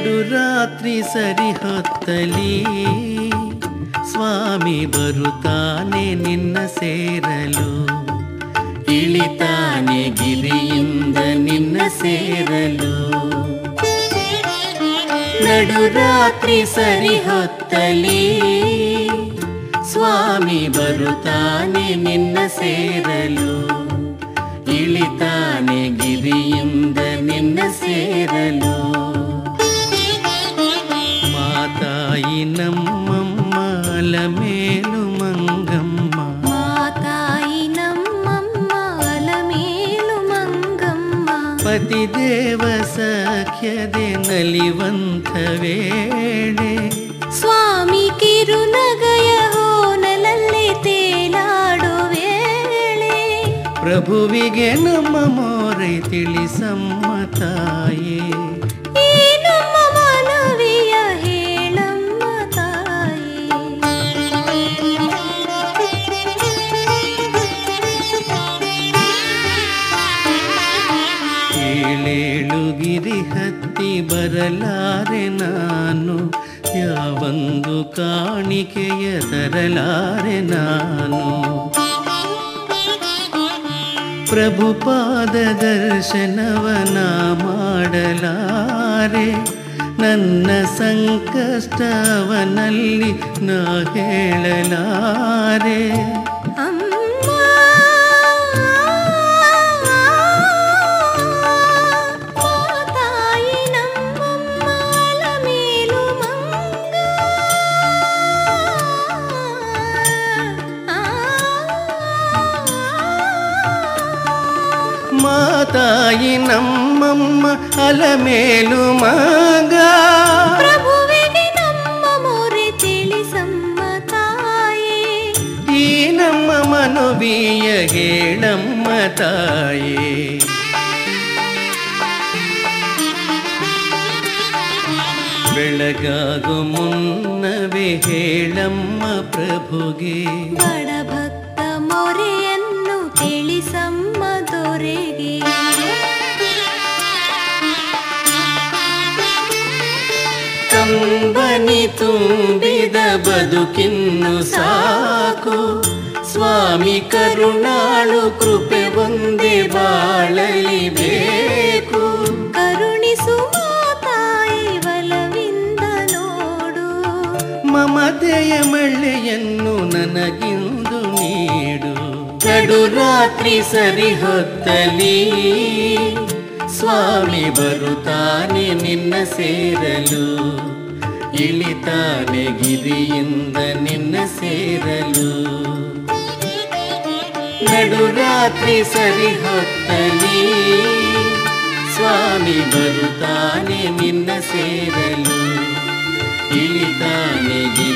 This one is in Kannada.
ನಡುರಾತ್ರಿ ಸರಿ ಹೊತ್ತಲಿ ಸ್ವಾಮಿ ಬರುತ್ತಾನೆ ನಿನ್ನ ಸೇರಲು ಇಳಿತಾನೆ ಗಿರಿಯಿಂದ ನಿನ್ನ ಸೇರಲು ನಡುರಾತ್ರಿ ಸರಿ ಹೊತ್ತಲಿ ಸ್ವಾಮಿ ಬರುತ್ತಾನೆ ನಿನ್ನ ಸೇರಲು ಇಳಿತಾನೆ ಗಿರಿಯಿಂದ ನಿನ್ನ ಸೇರಲು ಮಾತಾಯಿ ನಮ್ಮಮ್ಮ ಅಲಮೇಲು ಮಂಗಮ್ಮ ಮಾತಾಯಿ ನಮ್ಮಮ್ಮ ಅಲಮೇಲು ಮಂಗಮ್ಮ ಪತಿದೇವ ಸಖ್ಯದೆ ನಲಿವಂತ ವೇಳೆ ಸ್ವಾಮಿ ಕಿರುನಗಯ ಹೋನಲಲ್ಲಿ ತೇಲಾಡೋ ವೇಳೆ ಪ್ರಭುವಿಗೆ ನಮ್ಮ ಮೋರೆ ತಿಳಿಸಮ್ಮ ತಾಯೇ ಈ ನಮ್ಮ ಮನವಿಯ ಹೇಳಮ್ಮ ಏಳೇಳು ಗಿರಿ ಹತ್ತಿ ಬರಲಾರೆ ನಾನು ಯಾವೊಂದು ಕಾಣಿಕೆಯ ತರಲಾರೆ ನಾನು ಪ್ರಭುಪಾದ ದರ್ಶನವನ ಮಾಡಲಾರೆ ನನ್ನ ಸಂಕಷ್ಟವನಲ್ಲಿ ನಾ ಹೇಳಲಾರೆ ಅಮ್ಮ ಮಾತಾಯಿ ನಮ್ಮಮ್ಮ ಅಲಮೇಲು ಮಂಗ ಮಾತಾಯಿ ನಮ್ಮಮ್ಮ ಅಲಮೇಲು ಮಗ ಪ್ರಭುವಿಗೆ ನಮ್ಮ ಮೊರೆ ತಿಳಿಸಮ್ಮ ತಾಯೇ ಈ ನಮ್ಮ ಮನುವಿಯ ಹೇಳಮ್ಮ ತಾಯೇ ಬೆಳಗಾಗು ಮುನ್ನವೇ ಹೇಳಮ್ಮ ಪ್ರಭುಗೆ ಬಡ ಭಕ್ತ ಮೊರೆಯನ್ನು ತಿಳಿಸಮ್ಮ ದೊರೆಗೆ ಕಂಬನಿ ತುಂಬಿದ ಬದುಕಿನ್ನು ಸಾಕು ಸ್ವಾಮಿ ಕರುಣಾಳು ಕೃಪೆ ಒಂದೇ ಬಾಳಲಿ ಬೇಕು ಕರುಣಿಸು ಮಾತಾಯಿ ಬಲವಿಂದ ನೋಡು ಮಮತೆಯ ಮಳ್ಳೆಯನ್ನು ನನಗಿಂದು ನೀಡು ನಡುರಾತ್ರಿ ಸರಿ ಹೊತ್ತಲಿ ಸ್ವಾಮಿ ಬರುತ್ತಾನೆ ನಿನ್ನ ಸೇರಲು ಇಳಿತಾನೆ ಗಿರಿಯಿಂದ ನಿನ್ನ ಸೇರಲು ನಡುರಾತ್ರಿ ಸರಿ ಹೊತ್ತಲಿ ಸ್ವಾಮಿ ಬರುತ್ತಾನೆ ನಿನ್ನ ಸೇರಲು ಇಳಿತಾನೆ ಗಿರಿಯಿಂದ